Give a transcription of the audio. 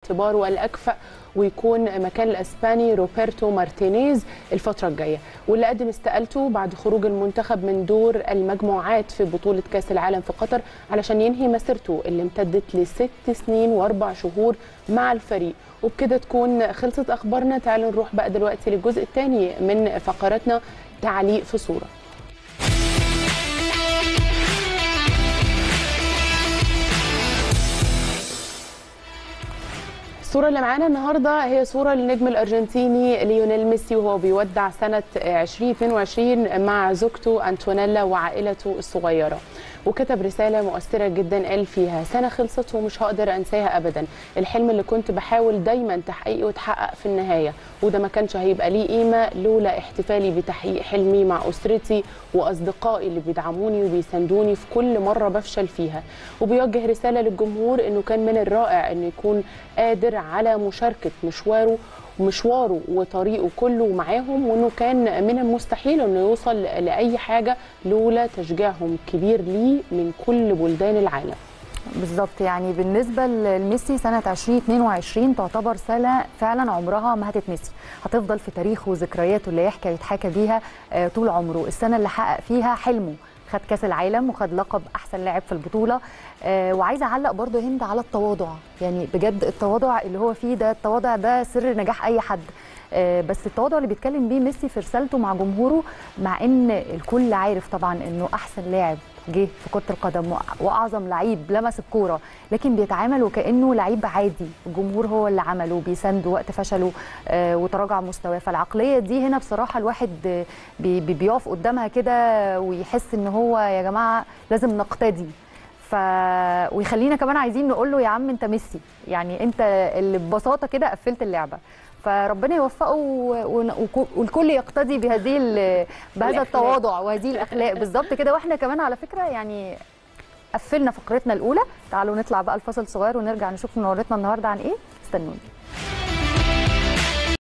اعتباره الأكفأ ويكون مكان الاسباني روبرتو مارتينيز الفتره الجايه واللي قدم استقالته بعد خروج المنتخب من دور المجموعات في بطوله كاس العالم في قطر علشان ينهي مسيرته اللي امتدت لست سنين واربع شهور مع الفريق وبكده تكون خلصت اخبارنا تعالوا نروح بقى دلوقتي للجزء الثاني من فقراتنا تعليق في صوره الصورة اللي معانا النهاردة هي صورة للنجم الأرجنتيني ليونيل ميسي وهو بيودع سنة 2022 مع زوجته أنتونيلا وعائلته الصغيرة وكتب رسالة مؤثرة جدا قال فيها سنة خلصت ومش هقدر أنساها أبدا الحلم اللي كنت بحاول دايما تحقيقه اتحقق في النهاية وده ما كانش هيبقى ليه قيمة لولا احتفالي بتحقيق حلمي مع أسرتي وأصدقائي اللي بيدعموني وبيساندوني في كل مرة بفشل فيها وبيوجه رسالة للجمهور إنه كان من الرائع إنه يكون قادر على مشاركة مشواره مشواره وطريقه كله معاهم وانه كان من المستحيل انه يوصل لاي حاجه لولا تشجيعهم كبير ليه من كل بلدان العالم بالظبط يعني بالنسبه لميسي سنه 2022 تعتبر سنه فعلا عمرها ما هتتنسي هتفضل في تاريخه وذكرياته اللي يحكي يتحكى بيها طول عمره السنه اللي حقق فيها حلمه خد كاس العالم وخد لقب احسن لاعب في البطوله آه وعايزه اعلق برضو هند على التواضع يعني بجد التواضع اللي هو فيه ده التواضع ده سر نجاح اي حد آه بس التواضع اللي بيتكلم بيه ميسي في رسالته مع جمهوره مع ان الكل عارف طبعا انه احسن لاعب جه في كره القدم واعظم لعيب لمس الكوره لكن بيتعامل وكانه لعيب عادي الجمهور هو اللي عمله بيسنده وقت فشله آه وتراجع مستواه فالعقليه دي هنا بصراحه الواحد بي بيقف قدامها كده ويحس ان هو يا جماعه لازم نقتدي ف ويخلينا كمان عايزين نقول له يا عم انت ميسي يعني انت اللي ببساطه كده قفلت اللعبه فربنا يوفقه والكل يقتدي بهذه بهذا التواضع وهذه الاخلاق بالظبط كده واحنا كمان على فكره يعني قفلنا فقرتنا الاولى تعالوا نطلع بقى الفاصل صغير ونرجع نشوف منورتنا النهارده عن ايه استنوني